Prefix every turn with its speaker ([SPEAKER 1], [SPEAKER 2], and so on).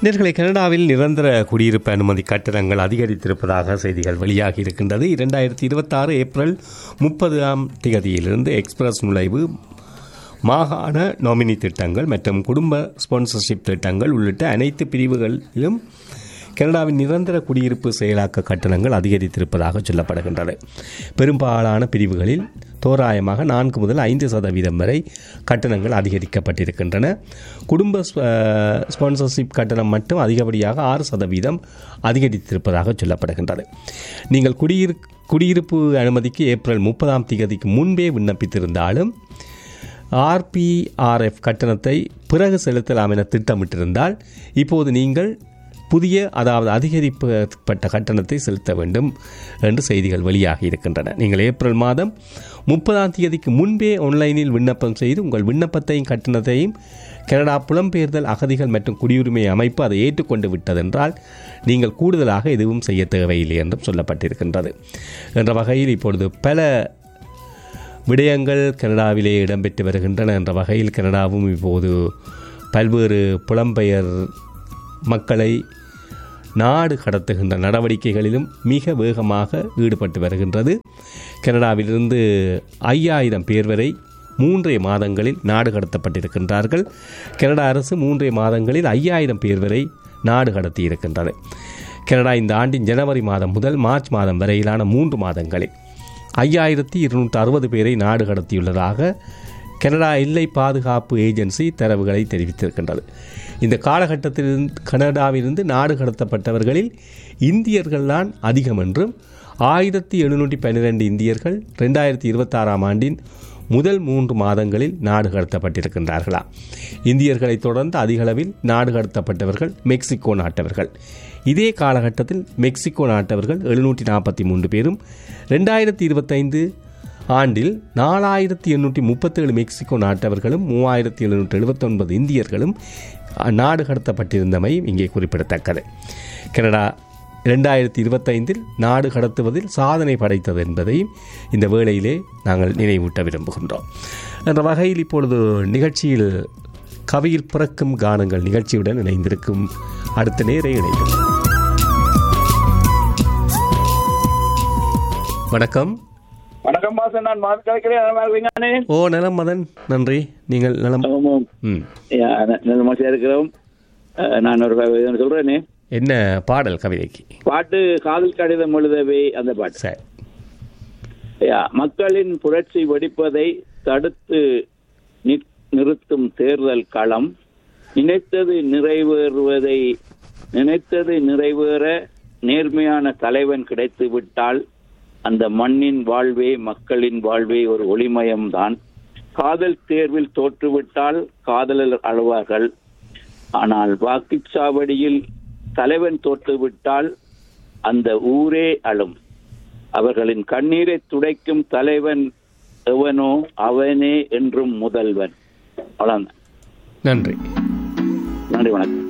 [SPEAKER 1] நேர்களை கனடாவில் நிரந்தர குடியிருப்பு அனுமதி கட்டணங்கள் அதிகரித்திருப்பதாக செய்திகள் வெளியாகி இருக்கின்றது இரண்டாயிரத்தி இருபத்தாறு ஏப்ரல் முப்பதாம் தேதியிலிருந்து எக்ஸ்பிரஸ் நுழைவு மாகாண நாமினி திட்டங்கள் மற்றும் குடும்ப ஸ்பான்சர்ஷிப் திட்டங்கள் உள்ளிட்ட அனைத்து பிரிவுகளிலும் கனடாவின் நிரந்தர குடியிருப்பு செயலாக்க கட்டணங்கள் அதிகரித்திருப்பதாக சொல்லப்படுகின்றது பெரும்பாலான பிரிவுகளில் தோராயமாக நான்கு முதல் ஐந்து சதவீதம் வரை கட்டணங்கள் அதிகரிக்கப்பட்டிருக்கின்றன குடும்ப ஸ்ப- ஸ்பான்சர்ஷிப் கட்டணம் மட்டும் அதிகப்படியாக ஆறு சதவீதம் அதிகரித்திருப்பதாக சொல்லப்படுகின்றது நீங்கள் குடியிரு குடியிருப்பு அனுமதிக்கு ஏப்ரல் முப்பதாம் தேதிக்கு முன்பே விண்ணப்பித்திருந்தாலும் ஆர்பிஆர்எஃப் கட்டணத்தை பிறகு செலுத்தலாம் என திட்டமிட்டிருந்தால் இப்போது நீங்கள் புதிய அதாவது அதிகரிக்கப்பட்ட கட்டணத்தை செலுத்த வேண்டும் என்று செய்திகள் வெளியாகி இருக்கின்றன நீங்கள் ஏப்ரல் மாதம் முப்பதாம் தேதிக்கு முன்பே ஆன்லைனில் விண்ணப்பம் செய்து உங்கள் விண்ணப்பத்தையும் கட்டணத்தையும் கனடா புலம்பெயர்தல் அகதிகள் மற்றும் குடியுரிமை அமைப்பு அதை ஏற்றுக்கொண்டு விட்டதென்றால் நீங்கள் கூடுதலாக எதுவும் செய்ய தேவையில்லை என்றும் சொல்லப்பட்டிருக்கின்றது என்ற வகையில் இப்பொழுது பல விடயங்கள் கனடாவிலே இடம்பெற்று வருகின்றன என்ற வகையில் கனடாவும் இப்போது பல்வேறு புலம்பெயர் மக்களை நாடு கடத்துகின்ற நடவடிக்கைகளிலும் மிக வேகமாக ஈடுபட்டு வருகின்றது கனடாவிலிருந்து ஐயாயிரம் பேர் வரை மூன்றே மாதங்களில் நாடு கடத்தப்பட்டிருக்கின்றார்கள் கனடா அரசு மூன்றே மாதங்களில் ஐயாயிரம் பேர் வரை நாடு கடத்தி இருக்கின்றது கனடா இந்த ஆண்டின் ஜனவரி மாதம் முதல் மார்ச் மாதம் வரையிலான மூன்று மாதங்களில் ஐயாயிரத்தி இருநூற்று அறுபது பேரை நாடு கடத்தியுள்ளதாக கனடா எல்லை பாதுகாப்பு ஏஜென்சி தரவுகளை தெரிவித்திருக்கின்றது இந்த காலகட்டத்தில் கனடாவிலிருந்து நாடு கடத்தப்பட்டவர்களில் இந்தியர்கள்தான் அதிகம் என்றும் ஆயிரத்தி எழுநூற்றி பன்னிரெண்டு இந்தியர்கள் ரெண்டாயிரத்தி இருபத்தாறாம் ஆண்டின் முதல் மூன்று மாதங்களில் நாடு கடத்தப்பட்டிருக்கின்றார்களாம் இந்தியர்களைத் தொடர்ந்து அதிகளவில் நாடு கடத்தப்பட்டவர்கள் மெக்சிகோ நாட்டவர்கள் இதே காலகட்டத்தில் மெக்சிகோ நாட்டவர்கள் எழுநூற்றி நாற்பத்தி மூன்று பேரும் ரெண்டாயிரத்தி இருபத்தைந்து ஆண்டில் நாலாயிரத்தி எண்ணூற்றி முப்பத்தேழு மெக்சிகோ நாட்டவர்களும் மூவாயிரத்தி எழுநூற்றி எழுபத்தொன்பது இந்தியர்களும் நாடு கடத்தப்பட்டிருந்தமை இங்கே குறிப்பிடத்தக்கது கனடா இரண்டாயிரத்தி இருபத்தைந்தில் நாடு கடத்துவதில் சாதனை படைத்தது என்பதையும் இந்த வேளையிலே நாங்கள் நினைவூட்ட விரும்புகின்றோம் என்ற வகையில் இப்பொழுது நிகழ்ச்சியில் கவியில் பிறக்கும் கானங்கள் நிகழ்ச்சியுடன் இணைந்திருக்கும் அடுத்த நேரை இணைக்கும் வணக்கம்
[SPEAKER 2] வணக்கம் பாசன் நான் மாது கலைக்கிறேன் நல்லா இருக்கீங்கண்ணே
[SPEAKER 1] ஓ நலம் மதன் நன்றி நீங்கள் நலம்
[SPEAKER 2] ஆமாம்
[SPEAKER 1] ம்
[SPEAKER 2] யா, ந- நல்ல மசியா இருக்கிறோம் அஹ், நான் ஒரு க- சொல்றேனே
[SPEAKER 1] என்ன பாடல் கவிதைக்கு
[SPEAKER 2] பாட்டு காதல் கடிதம் எழுதவே அந்த பாட்டு
[SPEAKER 1] சரி
[SPEAKER 2] யா, மக்களின் புரட்சி வெடிப்பதை தடுத்து நி- நிறுத்தும் தேர்தல் களம் நினைத்தது நிறைவேறுவதை நினைத்தது நிறைவேற நேர்மையான தலைவன் கிடைத்து விட்டால் அந்த மண்ணின் வாழ்வே மக்களின் வாழ்வே ஒரு ஒளிமயம்தான் காதல் தேர்வில் தோற்றுவிட்டால் காதலர் அழுவார்கள் ஆனால் வாக்குச்சாவடியில் தலைவன் தோற்றுவிட்டால் அந்த ஊரே அழும் அவர்களின் கண்ணீரை துடைக்கும் தலைவன் எவனோ அவனே என்றும் முதல்வன் அவ்வளவுதான்
[SPEAKER 1] நன்றி
[SPEAKER 2] நன்றி வணக்கம்